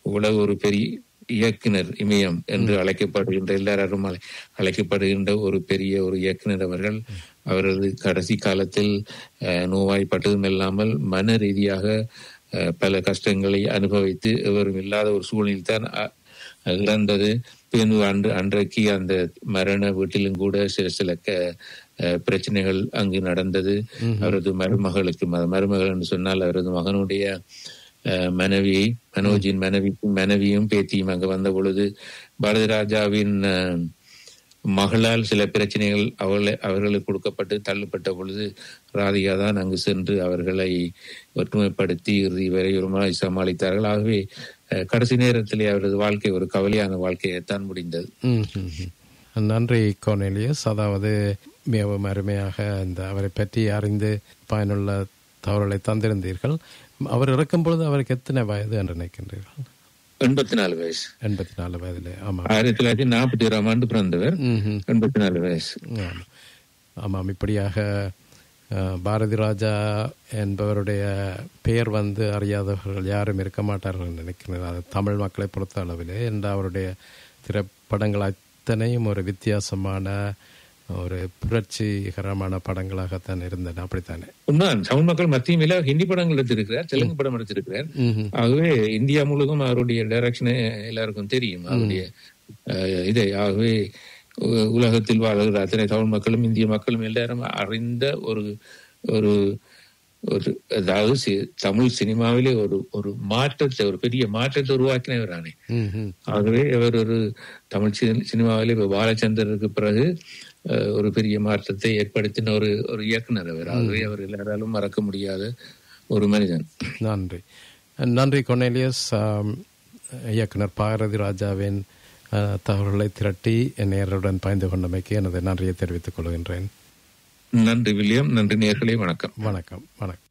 உலக ஒரு பெரிய இயக்குனர் இமயம் என்று அழைக்கப்படுகின்ற எல்லாரும் அழை- அழைக்கப்படுகின்ற ஒரு பெரிய ஒரு இயக்குனர் அவர்கள் அவரது கடைசி காலத்தில் அஹ், நோய்வாய்ப்பட்டதும் இல்லாமல் மன ரீதியாக அஹ், பல கஷ்டங்களை அனுபவித்து எவரும் இல்லாத ஒரு சூழ்நிலை தான் அ- இழந்தது பின் அன்று அன்றைக்கு அந்த மரண வீட்டிலும் கூட சில சில க- அஹ், பிரச்சனைகள் அங்கு நடந்தது அவரது மருமகளுக்கு ம- மருமகள் என்று சொன்னால் அவரது மகனுடைய அஹ், மனைவி மனோஜின் மனைவி மனைவியும் பேத்தியும் அங்கு வந்த பொழுது பாரதி ராஜாவின் அஹ், மகளால் சில பிரச்சனைகள் அவர்களை அவர்களுக்கு கொடுக்கப்பட்டு தள்ளப்பட்ட பொழுது ராதிகா தான் அங்கு சென்று அவர்களை ஒற்றுமைப்படுத்தி இறுதி வரையுமாய் சமாளித்தார்கள் ஆகவே அஹ், கடைசி நேரத்திலே அவரது வாழ்க்கை ஒரு கவலையான வாழ்க்கையைத்தான் முடிந்தது ம், ம், ம். நன்றி கோனேலியஸ் அதாவது மிகவும் அருமையாக இந்த அவரை பற்றி அறிந்து பயனுள்ள தகவல்களை தந்திருந்தீர்கள் அவர் இறக்கும் பொழுது அவருக்கு எத்தனை வயது என்று நினைக்கின்றீர்கள் எண்பத்தி நாலு வயசு எண்பத்தி நாலு வயதிலே ஆமாம் ஆயிரத்தி தொள்ளாயிரத்தி நாற்பத்தி ஓராம் ஆண்டு பிறந்தவர் ம், ம். எண்பத்தி நாலு வயசு ஆமாம். ஆமாம் இப்படியாக அஹ், பாரதி ராஜா என்பவருடைய பெயர் வந்து அறியாதவர்கள் யாரும் இருக்க மாட்டார்கள் என்று நினைக்கிறேன் அது தமிழ் மக்களை பொறுத்த அளவிலே என்ற அவருடைய திரைப்படங்கள் அத்தனையும் ஒரு வித்தியாசமான ஒரு புரட்சிகரமான படங்களாகத்தான் இருந்தன அப்படித்தானே உண்மைதான் தமிழ் மக்கள் மத்தியும் ஹிந்தி படங்கள் எடுத்திருக்கிறார் தெலுங்கு படம் எடுத்திருக்கிறார் ம்ஹும். ஆகவே இந்தியா முழுவதும் அவருடைய டைரக்ஷனே எல்லாருக்கும் தெரியும் அவருடைய அஹ், இதை ஆகவே உ- உலகத்தில் வாழ்கிற அத்தனை தமிழ் மக்களும் இந்திய மக்களும் எல்லாரும் அறிந்த ஒரு ஒரு ஒரு அதாவது சி- தமிழ் சினிமாவிலே ஒரு ஒரு மாற்றத்தை ஒரு பெரிய மாற்றத்தை உருவாக்கினவரானே ம்ஹும். ஆகவே அவர் ஒரு தமிழ் சி- சினிமாவிலே இப்ப பாலச்சந்தருக்கு பிறகு அஹ், ஒரு பெரிய மாற்றத்தை ஏற்படுத்தின ஒரு ஒரு இயக்குனர் அவர் ஆகவே அவர் எல்லாராலும் மறக்க முடியாத ஒரு மனிதன் நன்றி நன்றி கொனேலியஸ் ஆம், இயக்குனர் பாரதி ராஜாவின் அஹ், தகவல்களை திரட்டி என் நேருடன் பயந்து கொண்டமைக்கு எனது நன்றியை தெரிவித்துக் கொள்கின்றேன் நன்றி வில்லியம் நன்றி நேர்களே வணக்கம் வணக்கம் வணக்கம்